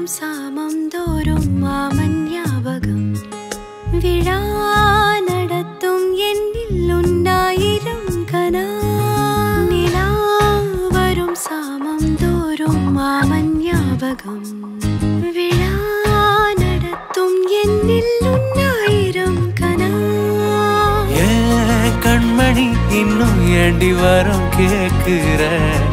சாமம் தோறும் மாமன் ஞாபகம் விழா நடத்தும் என்னில் உண்டாயிரம் கனா நிலா வரும் சாமம் தோறும் மாமன் ஞாபகம் விழா நடத்தும் என்னில் உண்டாயிரம் கனா ஏன் கண்மணி இன்னும் ஏண்டி வரும் கேக்குற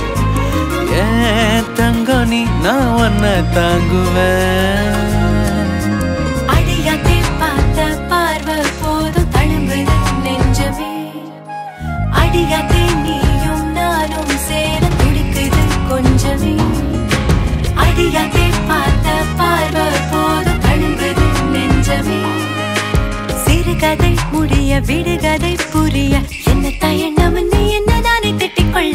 ஏன் தங்கம் நீ நான் உன்னை தாங்குவேன் அடியாத்தே பார்த்த பார்வை போதும் தழும்புது நெஞ்சமே அடியாத்தே நீயும் நானும் சேர துடிக்குது கொஞ்சமே அடியாத்தே பார்த்த பார்வை போதும் தழும்புது நெஞ்சமே சிறுகதை முடிய விடுகதை புரிய என்ன தயணம் நீ என்ன நானே திட்டிக்கொள்ள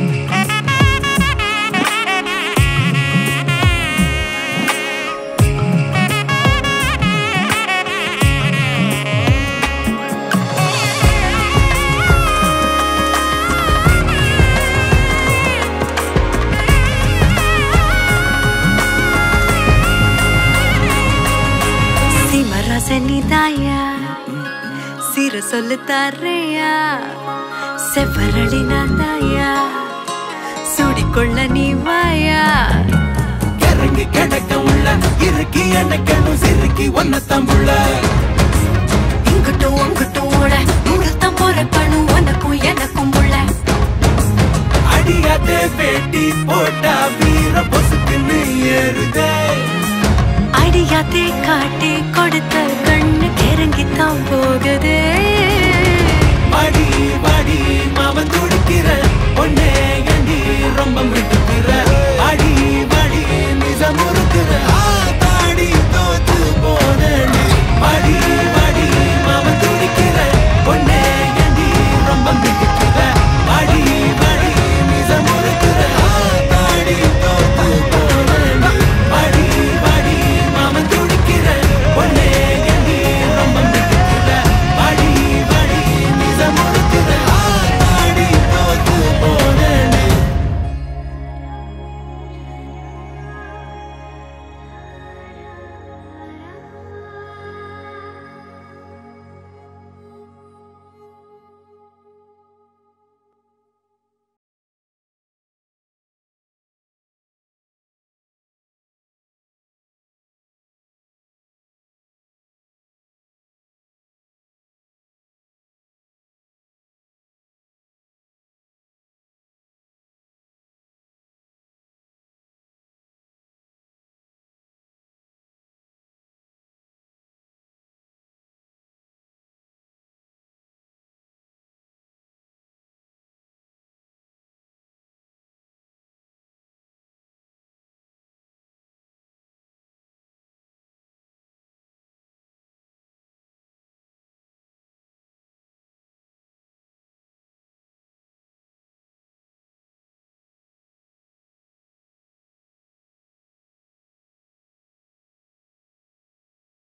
சிமரசனிதாயா சிற சொல்லு தரையா செவ்வரளி நாதாயா சுடிக்கொள்ள நீ வாயா இறங்கி கிடக்க உள்ள இறுக்கி எனக்கணும் சிறுக்கி ஒன்ன தம்புள்ள இங்கிட்டும் அங்கிட்டும் ஓட முகத்தம் பொறக்கணும் உனக்கும் எனக்கும் உள்ள அடியாதே பேட்டி போட்டா வீர பொசுக்குன்னு ஏறுதே அடியாத்தே காட்டி கொடுத்த கண்ணு கிறங்கித்தான் போகுது மடி மடி மாமன் துடிக்கிற ஒன்னே